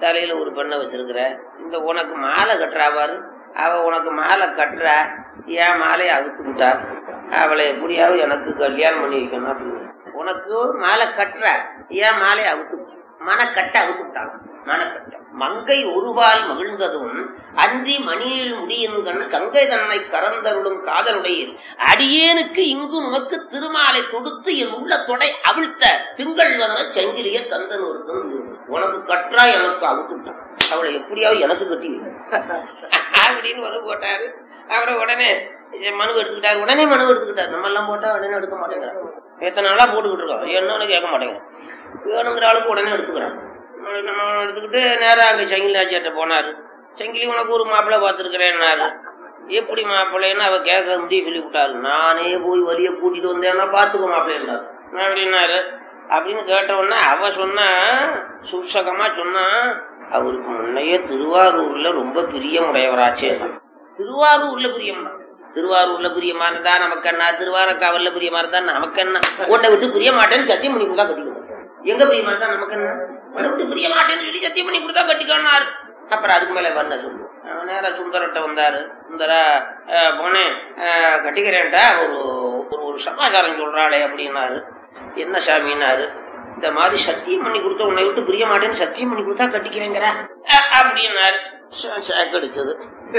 தலையில ஒரு பெண்ணை வச்சிருக்கிற இந்த உனக்கு மாலை கட்டுறா பாரு அவ உனக்கு மாலை கட்டுறா ஏன் மாலையை அவுத்துக்கிட்டா அவளை எப்படியாவது எனக்கு கல்யாணம் பண்ணி வைக்கணும் அப்படின்னு உனக்கு மாலை கட்டுற ஏன் மாலையை அவுத்து மனக்கட்டை அவுத்துட்டான் மனக்கட்டை மங்கை ஒருவால் மகிழ்ந்ததும் அன்றி மணியில் முடியுங்கண் கங்கை தன்னை கறந்தருளும் காதலுடைய அடியேனுக்கு இங்கு உனக்கு திருமாலை தொடுத்து என் உள்ள தொடை அவிழ்த்த திங்கள் வதன சங்கிலிய தந்தன் ஒருத்தன் உனக்கு கற்றா எனக்கு அவுத்துட்டான் அவளை எப்படியாவது எனக்கு கட்டி வை. அப்படின்னு மனு போட்டாரு அவரை உடனே மனு எடுத்துக்கிட்டாரு உடனே மனு எடுத்துக்கிட்டாரு நம்ம எல்லாம் போட்டா உடனே எடுக்க மாட்டேங்கிறான் எத்தனை நாளா போட்டுக்கிட்டு இருக்கோம் என்னன்னு கேட்க மாட்டேங்கிறான் வேணுங்கிற ஆளுக்கு உடனே எடுத்துக்கிறான் நம்ம எடுத்துக்கிட்டு நேரா அங்க சங்கிலி ஆச்சியாட்ட போனாரு சங்கிலி உனக்கு ஒரு மாப்பிள்ளை பார்த்துருக்கிறேன்னாரு எப்படி மாப்பிள்ளைன்னு அவ கேட்க முடிய சொல்லி விட்டாரு நானே போய் வழிய கூட்டிட்டு வந்தேன்னா பாத்துக்கோ மாப்பிள்ளைன்னாரு அப்படின்னாரு அப்படின்னு கேட்ட உடனே அவ சொன்னா சுஷகமா சொன்னா அவருக்கு முன்னையே திருவாரூர்ல ரொம்ப பிரியமுடையவராச்சே திருவாரூர்ல பிரியம் திருவாரூர்ல பிரியமானதா நமக்கு என்ன திருவாரக்காவல்ல பிரியமானதா நமக்கு என்ன உன்னை விட்டு பிரிய மாட்டேன்னு சத்தியம் பண்ணி கொடுத்தா கட்டிக்கணும் எங்க பிரியமானதா நமக்கு என்ன உன்னை விட்டு பிரிய மாட்டேன்னு சொல்லி சத்தியம் பண்ணி கொடுத்தா கட்டிக்கணும் அப்புறம் அதுக்கு மேல வந்த சொல்லு அவன் நேரா சுந்தரட்ட வந்தாரு சுந்தரா அஹ், போனேன் அஹ், கட்டிக்கிறேன்டா ஒரு ஒரு ஒரு சமாச்சாரம் சொல்றாளே அப்படின்னாரு என்ன சாமின்னாரு இந்த மாதிரி சத்தியம் பண்ணி கொடுத்த உன்னை விட்டு பிரிய மாட்டேன்னு சத்தியம் பண்ணி கொடுத்தா கட்டிக்கிறேங்கிற அஹ், அப்படின்னாரு ச- சாக்கடிச்சது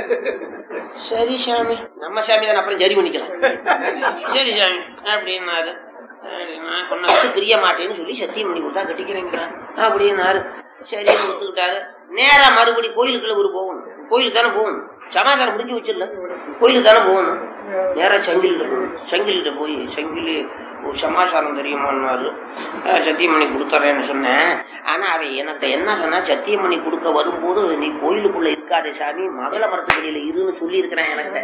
சரி சாமி நம்ம சாமி தான் அப்புறம் சரி பண்ணிக்கலாம் சரி சாமி அப்படின்னாரு அப்படின்னா, உன்னை விட்டு பிரிய மாட்டேன்னு சொல்லி சத்தியம் பண்ணி கொடுத்தா கட்டிக்கிறேங்கிறான் அப்படின்னாரு சரி ஒத்துக்கிட்டாரு நேரா மறுபடி கோயிலுக்குள்ள ஒரு போகணும் கோயிலுக்கு தானே போகணும் சமாதானம் முடிஞ்சு வச்சிடல கோயிலுக்கு தானே போகணும் நேரா சங்கிலிட்ட போகணும் சங்கிலிட்ட போய் சங்கிலி ஒரு சமாசாரம் தெரியுமான்னாரு அஹ் சத்தியம் பண்ணி கொடுத்துறேன்னு சொன்னேன் ஆனா அவன் எனக்கு என்ன சொன்னா சத்தியம் பண்ணி கொடுக்க வரும்போது நீ கோயிலுக்குள்ள இருக்காதே சாமி மகள மரத்துக்கடியில இருன்னு சொல்லி இருக்கிறேன் எனக்கு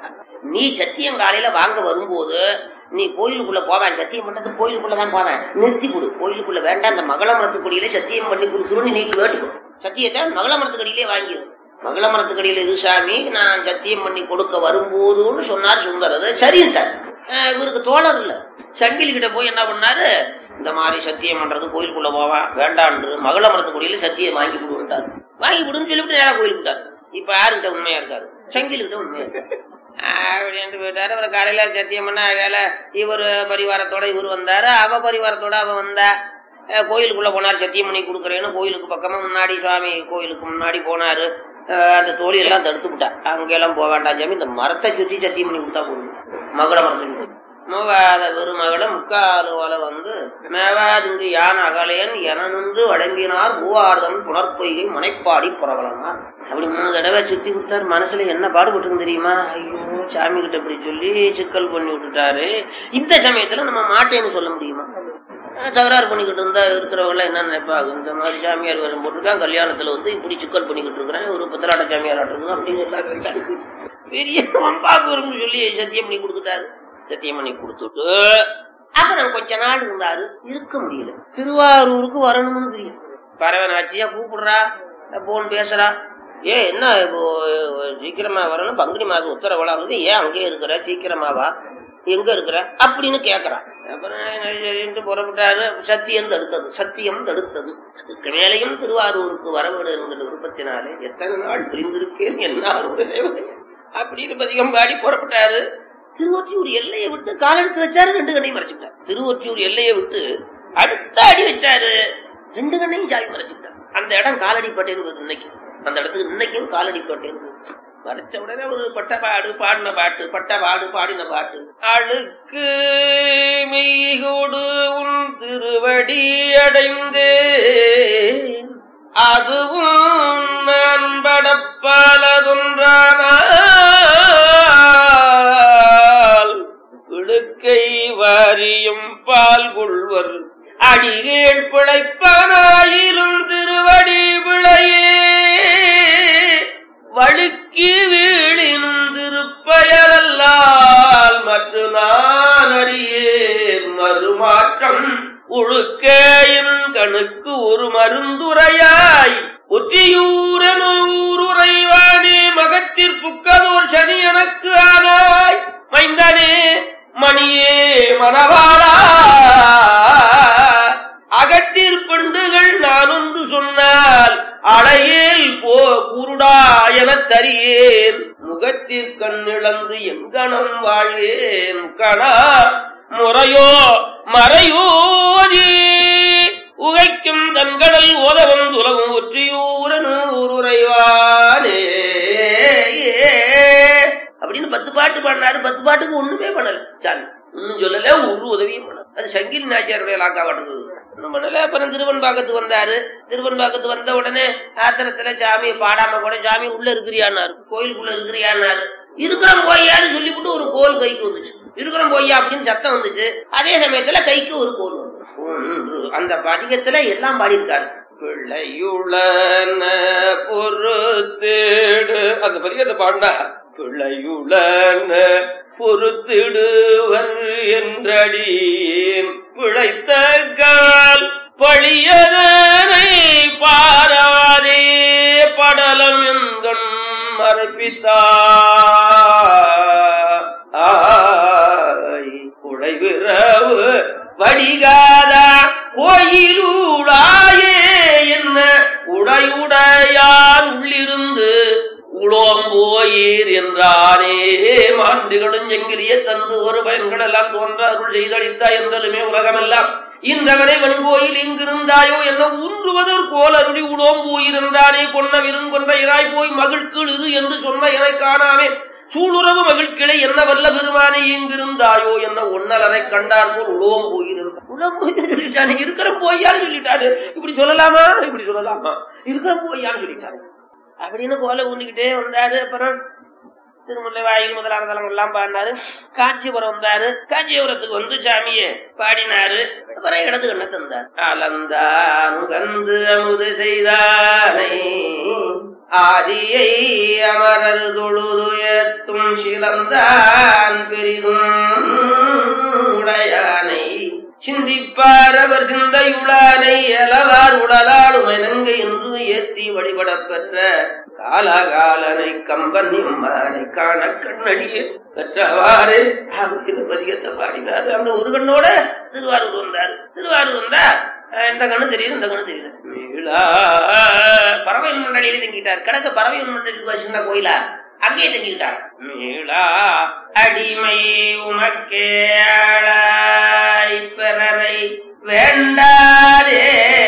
நீ சத்தியம் காலையில வாங்க வரும்போது நீ கோயிலுக்குள்ள போவேன் சத்தியம் பண்றது கோயிலுக்குள்ள தான் போவேன் நிறுத்தி கொடு கோயிலுக்குள்ள வேண்டாம் அந்த மகள மரத்துக்கடியில சத்தியம் பண்ணி கொடுத்துருன்னு நீ கேட்டுக்கோ சத்தியத்தை மகள மரத்துக்கடியிலே வாங்கிடும் மகள மரத்துக்கடியில இது சாமி நான் சத்தியம் பண்ணி கொடுக்க வரும்போதுன்னு சொன்னார் சுந்தரர் சரின்ட்டார் அஹ் இவருக்கு தோழர் இல்ல சங்கிலி கிட்ட போய் என்ன பண்ணாரு இந்த மாதிரி சத்தியம் பண்றது கோயிலுக்குள்ள போவான் வேண்டான்று மகள மரத்துக்குடியில சத்தியம் வாங்கி கொடுத்தாரு வாங்கி கொடுன்னு சொல்லிவிட்டு நேரா கோயிலுக்கு விட்டாரு இப்ப யாருக்கிட்ட உண்மையா இருக்காரு சங்கிலி கிட்ட உண்மையா இருக்காரு அப்படின்ட்டு போயிட்டாரு அப்புறம் காலையில சத்தியம் பண்ண வேலை இவர் பரிவாரத்தோட இவர் வந்தாரு அவ பரிவாரத்தோட அவ வந்தா அஹ் கோயிலுக்குள்ள போனார் சத்தியம் பண்ணி கொடுக்குறேன்னு கோயிலுக்கு பக்கமா முன்னாடி சுவாமி கோயிலுக்கு முன்னாடி போனாரு அஹ் அந்த தோழி எல்லாம் தடுத்து விட்டா அங்கெல்லாம் போக வேண்டாம் சாமி இந்த மரத்தை சுத்தி சத்தியம் பண்ணி கொடுத்தா போதும் மகள மரத்தை சுத்தி மூவாத பெருமகள முக்கால் வல வந்து மேவாதுங்கு யான் அகலையன் என நின்று வழங்கினார் பூவார்தம் புனர்பொய்கை முனைப்பாடி புறவலனார் அப்படி மூணு தடவை சுத்தி கொடுத்தாரு மனசுல என்ன பாடுபட்டுருக்கு தெரியுமா ஐயோ சாமி கிட்ட இப்படி சொல்லி சிக்கல் பண்ணி விட்டுட்டாரு இந்த சமயத்துல நம்ம மாட்டேன்னு சொல்ல முடியுமா அஹ் தகராறு பண்ணிக்கிட்டு இருந்தா இருக்கிறவங்க என்ன நினைப்பாங்க இந்த மாதிரி சாமியார் வரும் போட்டிருக்கான் கல்யாணத்துல வந்து இப்படி சிக்கல் பண்ணிக்கிட்டு இருக்கிறேன் ஒரு பத்திராட்ட சாமியார் ஆட்டுறது அப்படின்னு எல்லாம் பெரிய வம்பாக்கு வரும்னு சொல்லி சத்தியம் பண்ணி கொடுத்துட்டாரு சத்தியம் பண்ணி கொடுத்துட்டு அப்புறம் கொஞ்ச நாள் இருந்தாரு இருக்க முடியல திருவாரூருக்கு வரணும்னு தெரியும் பறவை ஆச்சியா கூப்பிடுறா போன் பேசுறா ஏ என்ன இப்போ சீக்கிரமா வரணும் பங்குனி மாதம் உத்தரவுலாம் வந்து ஏன் அங்கேயே இருக்கிற சீக்கிரமா வா எங்க இருக்கிற அப்படின்னு கேக்குறான் அப்புறம் சரின்ட்டு புறப்பட்டாரு சத்தியம் தடுத்தது சத்தியம் தடுத்தது அதுக்கு மேலையும் திருவாரூருக்கு வரவேடு என்கிற விருப்பத்தினாலே எத்தனை நாள் பிரிந்திருக்கேன் என்ன அப்படின்னு பதிகம் பாடி புறப்பட்டாரு திருவொற்றியூர் எல்லையை விட்டு காலெடுத்து வச்சாரு ரெண்டு கண்ணையும் மறைச்சுட்டார் திருவொற்றியூர் எல்லையை விட்டு அடுத்த அடி வச்சாரு ரெண்டு கண்ணையும் சாவி மறைச்சுட்டார் அந்த இடம் காலடிப்பட்டேன்னு வருது இன்னைக்கு அந்த இடத்துக்கு இன்னைக்கும் காலடிப்பட்டேன்னு வருது. மறைச்ச உடனே ஒரு பட்ட பாடு பாடின பாட்டு பட்ட பாடு பாடின பாட்டு அழுக்கு மெய்கோடு உன் திருவடி அடைந்தேன் அதுவும் நான் படப்பலதொன்றானால் இடுக்கை வாரியும் பால் கொள்வர் அடிகேள் பிழைப்பனாயிரும் திருவடி விளையே வழுக்கி வீழினும் திருப்பயலல்லால் மற்ற நான் அறியேன் மறுமாற்றம் உழுக்கேயின் கணுக்கு ஒரு மருந்துரையாய் ஒற்றியூரனூருரைவானே மகத்திற்புக்கதோர் சனி எனக்கு ஆனாய் மைந்தனே மணியே மனவாளா அகத்திற் பெண்டுகள் நான் ஒன்று சொன்னால் அலை கண்டறியேன் முகத்திற் கண்ணிழந்து எங்கனம் வாழ்வேன் கணா முறையோ மறையோதி உகைக்கும் தன்கடல் ஓதவன் துலவும் ஒற்றியூரனூருரைவானே அப்படின்னு பத்து பாட்டு பாடினாரு பத்து பாட்டுக்கு ஒண்ணுமே பண்ணல சாமி ஒன்னும் சொல்லல ஒரு உதவியும் பண்ணல அது சங்கிலி நாச்சியாருடைய லாக்கா பாட்டுக்கு ஒண்ணும் பண்ணல அப்புறம் திருவன்பாக்கத்து வந்தாரு திருவன்பாக்கத்து வந்த உடனே ஆத்திரத்துல சாமி பாடாம கூட சாமி உள்ள இருக்கிறியான்னாரு கோயிலுக்குள்ள இருக்கிறியான்னாரு இருக்கிறோம் போய்யான்னு சொல்லிவிட்டு ஒரு கோல் கைக்கு வந்துச்சு இருக்கிறோம் போய்யா அப்படின்னு சத்தம் வந்துச்சு அதே சமயத்துல கைக்கு ஒரு கோல் வந்து ஒன்று அந்த பதிகத்துல எல்லாம் பாடியிருக்காரு பிள்ளையுளன பொறுத்தேடு அந்த பதிகத்தை பாடினா பிள்ளையுளன பொறுத்திடுவர் என்றடியேன் பிழைத்த கால் பழியதனை பாராதே படலம் எங்கண் மறைப்பித்தாய் குடைவிரவு வடிகாதா கோயிலூடாயே என்ன உடையுடையான் உள்ளிருந்து உளோம் போயீர் என்றானே மாண்டுகளும் செங்கிலிய தந்து ஒரு பயன்கள் எல்லாம் தோன்ற அருள் செய்தளித்தா என்றலுமே உலகமெல்லாம் இந்தவனை வெண்கோயில் இங்கிருந்தாயோ என்ன ஊன்றுவதற் கோல் அருளி உளோம் போயிருந்தானே கொன்ன விருங்கொன்ற இராய் போய் மகிழ்கீழ் இரு என்று சொன்ன என காணாமே சூளுறவு மகிழ்கிளை என்ன வல்ல பெருமானே இங்கிருந்தாயோ என்ன ஒன்னலரை கண்டார் போல் உலோம் போயிருந்தான் உலகம் போய் சொல்லிட்டானே இருக்கிற போய்யான்னு சொல்லிட்டாரு இப்படி சொல்லலாமா இப்படி சொல்லலாமா இருக்கிற போய்யான்னு சொல்லிட்டாரு அப்படின்னு கோலை ஊண்டிக்கிட்டே வந்தாரு அப்புறம் திருமுல்லை வாயில் முதலான தலங்கள் எல்லாம் பாடினாரு காஞ்சிபுரம் வந்தாரு காஞ்சிபுரத்துக்கு வந்து சாமியே பாடினாரு அப்புறம் இடது கண்ண தந்தார் அலந்தான் கந்து அமுது செய்தானை ஆதியை அமரர் தொழுதுயர்த்தும் சிலந்தான் பெரிதும் உடையானை சிந்திப்பார் அவர் சிந்தையுளானை எலவார் உடலால் உமனங்கை என்று ஏத்தி வழிபடப் பெற்ற காலகாலனை கம்பன் எம்மானை காண கண்ணடிய பெற்றவாறு அப்படின்னு பதிகத்தை பாடினார் அந்த ஒரு கண்ணோட திருவாரூர் வந்தார் திருவாரூர் வந்தா அஹ், இந்த கண்ணு தெரியுது இந்த கண்ணு தெரியுது மீளா பறவை மண்டலியில தங்கிட்டார் கிழக்கு பறவை மண்டலிக்கு சின்ன கோயிலா அங்கே தங்கிட்டார் மீளா அடிமை உமக்கே ஆளாய் பிறரை வேண்டாதே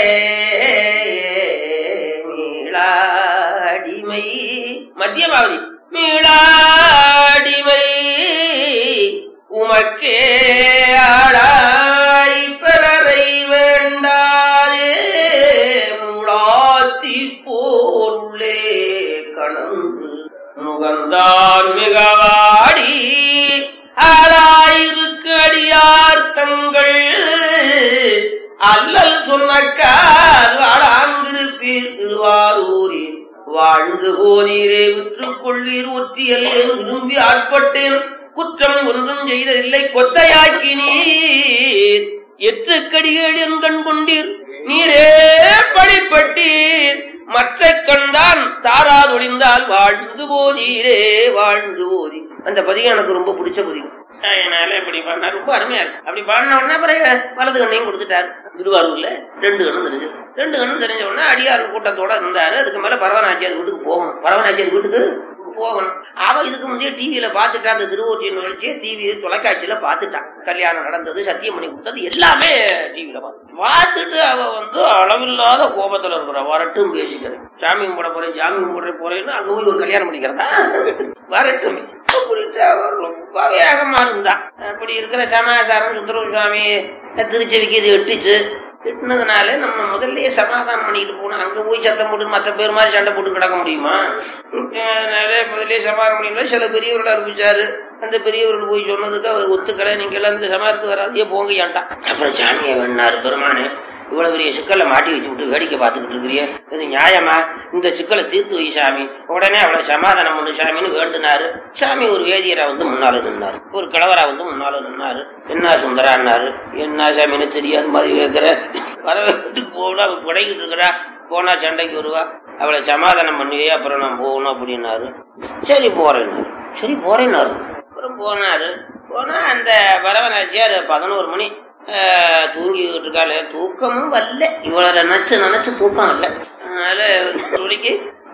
மீளாடிமை மத்தியமாவதி மீளாடிமை உமக்கே ஆளாய் பிறரை வேண்டாதே மூளாத்தி போருளே கணந்து முகந்தான் மிகவாடி ஆளாயிருக்கு அடியார் தங்கள் அல்லல் சொன்னக்கார் வாழாங்கிருப்பீர் திருவாரூரில் வாழ்ந்து போதீரே விற்றுக் கொள்ளீர் ஒற்றியல் விரும்பி ஆட்பட்டேன் குற்றம் ஒன்றும் செய்ததில்லை கொத்தையாக்கினீர் எற்றுக்கடிகள் என் கண் கொண்டீர் நீரே படிப்பட்டீர் மற்ற கண்தான் தாராதொழிந்தால் வாழ்ந்து போதீரே வாழ்ந்து போதி அந்த பதிகம் எனக்கு ரொம்ப பிடிச்ச பதிகம் அதனால இப்படி பாடினா ரொம்ப அருமையா இருக்கு அப்படி பாடின உடனே பிறகு வலது கண்ணையும் கொடுத்துட்டாரு திருவாரூர்ல ரெண்டு கண்ணும் தெரிஞ்சு ரெண்டு கண்ணும் தெரிஞ்ச உடனே அடியார் கூட்டத்தோட இருந்தாரு அதுக்கு மேல பரவநாச்சியார் வீட்டுக்கு போகணும் பரவநாச்சியார் வீட்டுக்கு போகணும் அவ இதுக்கு முந்தைய டிவியில பாத்துட்டா அந்த திருவொற்றியின் நிகழ்ச்சியை டிவி தொலைக்காட்சியில பாத்துட்டான் கல்யாணம் நடந்தது சத்தியம் பண்ணி கொடுத்தது எல்லாமே டிவியில பார்த்து பார்த்துட்டு அவ வந்து அளவில்லாத கோபத்துல இருக்கிற வரட்டும் பேசிக்கிறேன் சாமி கும்பிட போறேன் சாமி கும்பிட போறேன்னு அங்க போய் ஒரு கல்யாணம் பண்ணிக்கிறதா வரட்டும் அப்படின்ட்டு அவர் ரொம்ப வேகமா இருந்தா அப்படி இருக்கிற சமாச்சாரம் சுந்தர சுவாமி திருச்செவிக்கு இது எட்டுச்சு திட்டினதுனால நம்ம முதல்லயே சமாதானம் பண்ணிட்டு போனோம் அங்க போய் சத்தம் போட்டு மத்த பேர் மாதிரி சண்டை போட்டு கிடக்க முடியுமா அதனால முதல்லயே சமாதானம் பண்ணிடல சில பெரியவர்கள் அறிவிச்சாரு அந்த பெரியவர்கள் போய் சொன்னதுக்கு அவர் ஒத்துக்கலை நீங்க எல்லாம் இந்த சமாதானத்துக்கு வராதையே போங்க ஏன்ட்டான் அப்புறம் சாமியை வேணாரு பெருமானே இவ்வளவு பெரிய சிக்கலை மாட்டி வச்சு விட்டு வேடிக்கை பார்த்துக்கிட்டு இருக்கிறிய இது நியாயமா இந்த சிக்கலை தீர்த்து வை சாமி உடனே அவ்வளவு சமாதானம் பண்ணு சாமின்னு வேண்டுனாரு சாமி ஒரு வேதியரா வந்து முன்னால நின்னாரு ஒரு கிழவரா வந்து முன்னால நின்னாரு என்ன சுந்தரான்னாரு என்ன சாமின்னு தெரியாத மாதிரி கேட்கிற வர வீட்டுக்கு போகணும் அவ புடைக்கிட்டு இருக்கிறா போனா சண்டைக்கு வருவா அவளை சமாதானம் பண்ணுவே அப்புறம் நான் போகணும் அப்படின்னாரு சரி போறேன்னாரு சரி போறேன்னாரு அப்புறம் போனாரு போனா அந்த வரவனாச்சியார் பதினோரு மணி ஆஹ், தூங்கிக்கிட்டு இருக்காளே தூக்கமும் வரல இவ்வளவு நினைச்சு நினைச்சு தூக்கம் வரல அதனால மணிக்கு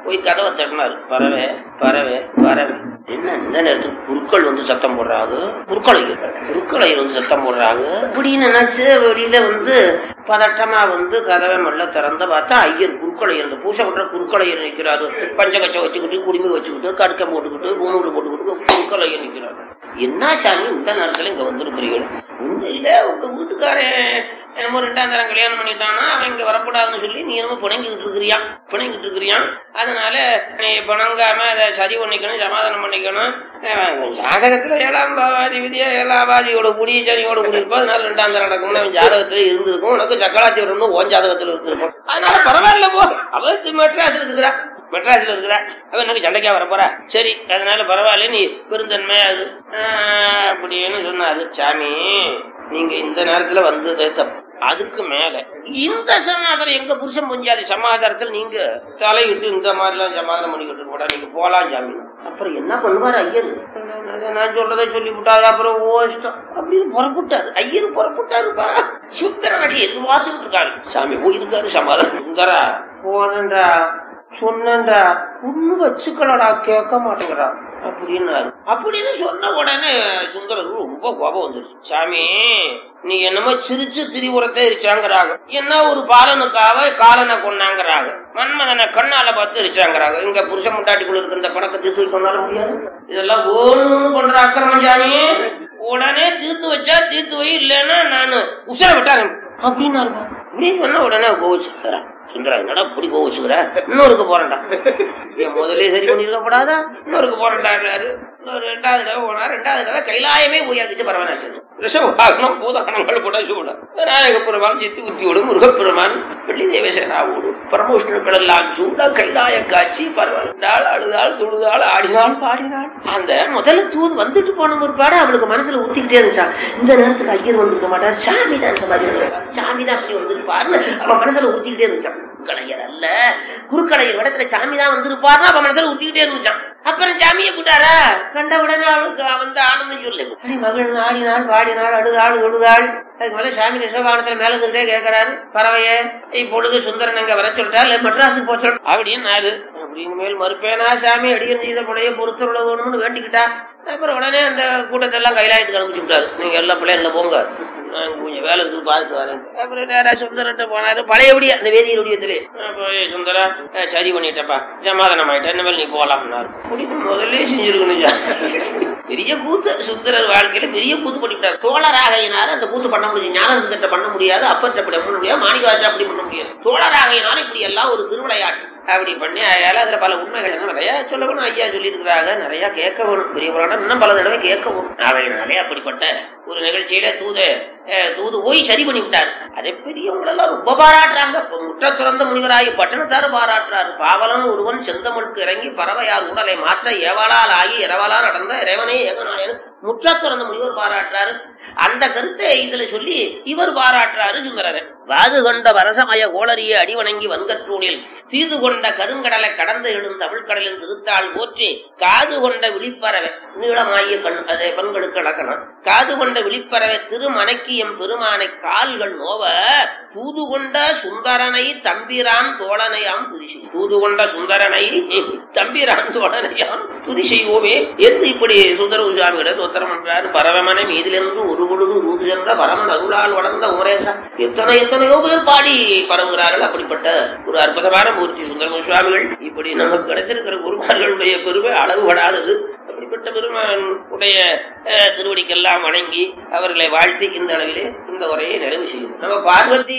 போய் கதவை தட்டினாரு பறவை பறவை பறவை என்ன இந்த நேரத்துக்கு குருக்கள் வந்து சத்தம் போடுறாங்க குருக்களையர் குருக்களையர் வந்து சத்தம் போடுறாங்க அப்படின்னு நினைச்சு வெளியில வந்து பதட்டமா வந்து கதவை மெல்ல திறந்த பார்த்தா ஐயர் குருக்களையர் இந்த பூசை பண்ற குருக்களையர் நிக்கிறாரு பஞ்சகச்சம் வச்சுக்கிட்டு குடிமை வச்சுக்கிட்டு கடுக்கம் போட்டுக்கிட்டு பூமுகள் போட்டுக்கிட்டு குருக்களையர் நிக்கிறாரு என்ன சாமி இந்த நேரத்துல இங்க வந்திருக்கிறீர்கள் ஒண்ணு இல்ல உங்க வீட்டுக்காரன் என்னமோ ரெண்டாம் தரம் கல்யாணம் பண்ணிட்டானா அவன் இங்க வரக்கூடாதுன்னு சொல்லி நீ என்னமோ புணங்கிட்டு இருக்கிறியான் புணங்கிட்டு இருக்கிறியான் அதனால நீ புணங்காம அதை சரி பண்ணிக்கணும் சமாதானம் பண்ணிக்கணும் அவன் ஜாதகத்துல ஏழாம் பாவாதி விதியா ஏழாம் பாதியோட கூடி சனியோட கூடி இருப்போம் அதனால ரெண்டாம் தரம் நடக்கும்னு அவன் ஜாதகத்துல இருந்திருக்கும் உனக்கு சக்கராச்சி வரணும் ஓன் ஜாதகத்துல இருந்திருக்கும் அதனால பரவாயில்ல போ அவன் மெட்ராஸ்ல இருக்கிறா மெட்ராஸ்ல இருக்கிறா அவன் எனக்கு சண்டைக்கா வர போறா சரி அதனால பரவாயில்ல நீ பெருந்தன்மை அது ஆஹ், அப்படின்னு சொன்னாரு சாமி நீங்க இந்த நேரத்துல வந்தது தப்பு அதுக்கு மேல இந்த சமாதானம் எங்க புருஷன் புஞ்சாதி சமாதானத்தில் நீங்க தலையிட்டு இந்த மாதிரி எல்லாம் சமாதானம் பண்ணிக்கிட்டு கூட நீங்க போலாம் சாமி அப்புறம் என்ன பண்ணுவாரு ஐயர் நான் சொல்றதை சொல்லி விட்டாரு அப்புறம் ஓ இஷ்டம் அப்படின்னு புறப்பட்டாரு ஐயர் புறப்பட்டாருப்பா சுந்தரநாட்டி எது பார்த்துக்கிட்டு இருக்காரு சாமி போயிருக்காரு சமாதானம் சுந்தரா போனண்டா சொன்னண்டா ஒண்ணு வச்சுக்கலடா கேட்க மாட்டேங்கிறா அப்படின்னாரு அப்படின்னு சொன்ன உடனே சுந்தரருக்கு ரொம்ப கோபம் வந்துருச்சு சாமி நீ என்னமோ சிரிச்சு திரிபுரத்தை எரிச்சாங்கிறாங்க என்ன ஒரு பாலனுக்காக காலனை கொண்டாங்கிறாங்க மன்மதனை கண்ணால பார்த்து எரிச்சாங்கிறாங்க இங்க புருஷ முட்டாட்டிக்குள்ள இருக்க இந்த பணத்தை தீர்த்து வைக்க கொண்டாட முடியாது இதெல்லாம் வேணும்னு பண்ற அக்கிரமம் சாமி உடனே தீர்த்து வச்சா தீர்த்து வை இல்லைன்னா நான் உசர விட்டாரன் அப்படின்னு இப்படின்னு சொன்ன உடனே கோவிச்சு சுந்தரா என்னடா இப்படி கோவிச்சுக்கிற இன்னொருக்கு போறேன்டா என் முதலே சரி பண்ணிருக்கப்படாதா இன்னொருக்கு போறேன்டாரு இன்னொரு ரெண்டாவது தடவை போனா ரெண்டாவது தடவை கைலாயமே உயர்ந்துச்சு பரவாயில்ல ரிஷவாகனம் பூதாகனங்கள் கூட சூட விநாயக பெருமான் சித்தி உத்தியோடு முருகப்பெருமான் வெள்ளி தேவசேனாவோடு பரமோஷ்ணங்கள் எல்லாம் சூட கைலாய காட்சி பரவாயில்லாள் அழுதாள் துழுதாள் ஆடினாள் பாடினாள் அந்த முதல்ல தூது வந்துட்டு போன ஒரு பாடு அவளுக்கு மனசுல ஊத்திக்கிட்டே இருந்துச்சான் இந்த நேரத்துக்கு ஐயர் வந்திருக்க மாட்டார் சாமி தான் இந்த மாதிரி வந்திருப்பார். சாமி தான் அப்படி வந்திருப்பாருன்னு அவன் மனசுல ஊத்திக்கிட்டே இருந்துச்சான் குருக்கடையர் அல்ல குருக்கடையர் இடத்துல சாமி தான் வந்திருப்பாருன்னு அவன் மனசுல ஊத்திக்கிட்டே இருந்துச்சான் அப்புறம் சாமியை போட்டாரா கண்ட உடனே அவளுக்கு வந்து ஆனந்தம் சொல்லு அடி மகள் ஆடினாள் பாடினாள் அழுதாள் தொழுதாள் அதுக்கு மேல சாமி ரிஷபானத்துல மேல இருந்துட்டே கேட்கிறாரு பறவைய இப்பொழுது சுந்தரன் அங்க வர சொல்லிட்டா இல்ல மெட்ராஸுக்கு போக சொல்ற அப்படின்னு அப்படின்னு மேல் மறுப்பேனா சாமி அடியன் செய்த படைய பொறுத்தருள வேணும்னு வேண்டிக்கிட்டா அப்புறம் உடனே அந்த கூட்டத்தை எல்லாம் கைலாயத்துக்கு அனுப்பிச்சு விட்டாரு நீங்க எல்லா பிள்ளைங்கள போங்க நான் கொஞ்சம் வேலை இருக்கு பார்த்துட்டு வரேன் அப்புறம் நேரா சுந்தரட்ட போனாரு பழையபடி அந்த வேதியர் உடையத்திலே போய் சுந்தரா அஹ், சரி பண்ணிட்டப்பா சமாதானம் ஆயிட்டா இனிமேல் நீ போலாம்னாரு முடிக்கும் முதல்ல செஞ்சிருக்கணும் ஜா. பெரிய கூத்து சுந்தரர் வாழ்க்கையில பெரிய கூத்து பண்ணிவிட்டார் தோழராகையினால அந்த கூத்து பண்ண முடியும் ஞானசந்தர்ட்ட பண்ண முடியாது அப்பற்ற அப்படி பண்ண முடியாது மாணிகாஜா அப்படி பண்ண முடியாது தோழராகையினால இப்படி எல்லாம் ஒரு திருவிளையாட்டு அப்படி பண்ணி அதனால அதுல பல உண்மைகள் எல்லாம் நிறைய சொல்ல வேணும் ஐயா சொல்லி இருக்கிறாங்க நிறைய கேட்க வேணும் பெரிய புராணம் இன்னும் பல தடவை கேட்க வேணும் அவையினாலே அப்படிப்பட்ட ஒரு நிகழ்ச்சியில தூது அஹ், தூது போய் சரி பண்ணி விட்டார் அதே பெரியவங்களெல்லாம் ரொம்ப பாராட்டுறாங்க இப்ப முற்ற துறந்த முனிவராகி பட்டணத்தார் பாராட்டுறாரு பாவலன் ஒருவன் செந்தமிழ்க்கு இறங்கி பறவையார் உடலை மாற்ற ஏவலால் ஆகி இரவலா நடந்த இறைவனே ஏகநாயன் முற்ற துறந்த முனிவர் பாராட்டுறாரு அந்த கருத்தை இதுல சொல்லி இவர் பாராட்டுறாரு சுந்தரர் வாது கொண்ட வரசமய கோளறிய அடிவணங்கி வன்கற்றூனில் தீது கொண்ட கருங்கடலை கடந்து எழுந்த தமிழ்கடலின் திருத்தாள் போற்றி காது கொண்ட விழிப்பறவை நீளமாகிய கண் அதை பெண்களுக்கு இலக்கணம் காது கொண்ட விழிப்பறவை திருமணக்கி எம் பெருமானை கால்கள் நோவ தூது கொண்ட சுந்தரனை தம்பிரான் தோழனையாம் துதி செய் தூது கொண்ட சுந்தரனை தம்பிரான் தோழனையாம் துதி செய்வோமே என்று இப்படி சுந்தர சுவாமிகளை தோத்திரம் பண்றாரு பரவமனை மீதிலிருந்து ஒரு பொழுது தூது சென்ற பரமன் அருளால் வளர்ந்த உமரேசா எத்தனை எத்தனையோ பேர் பாடி பரவுகிறார்கள் அப்படிப்பட்ட ஒரு அற்புதமான மூர்த்தி சுந்தர சுவாமிகள் இப்படி நமக்கு கிடைச்சிருக்கிற குருமார்களுடைய பெருமை அளவுபடாதது அப்படிப்பட்ட பெருமான் உடைய அஹ், திருவடிக்கெல்லாம் வணங்கி அவர்களை வாழ்த்தி இந்த அளவிலே இந்த உரையை நிறைவு செய்யும் நம்ம பார்வதி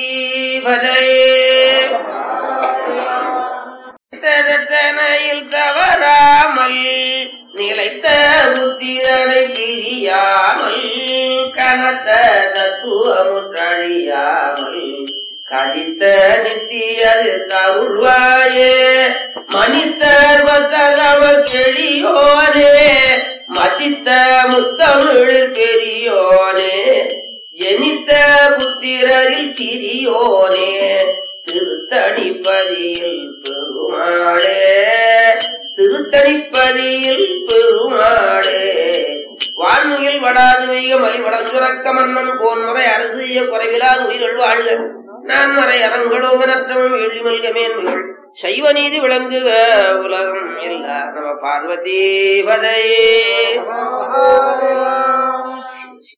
பதையில் தவறாமல் நிலைத்த புத்திரனை பிரியாமல் கனத்த தத்துவமுற்றழியாமல் கதித்த நித்தியது தருள்வாயே மனிதர் வந்ததவர் கெளியோனே மதித்த முத்தமிழில் பெரியோனே ஜனித்த புத்திரரில் சிறியோனே திருத்தணிப்பதியில் பெருமாளே திருத்தணிப்பதியில் பெருமாளே வான்முகில் வடாது வைக மலி வளர்ந்துறக்க மன்னன் கோன்முறை அரசிய குறைவிலாது உயிர்கள் வாழ்க நான் மறை அரங்களோகனற்றமும் எள்ளிமல்கமேன்கள் சைவ நீதி விளங்குக உலகம் இல்ல நம பார்வதி பதையே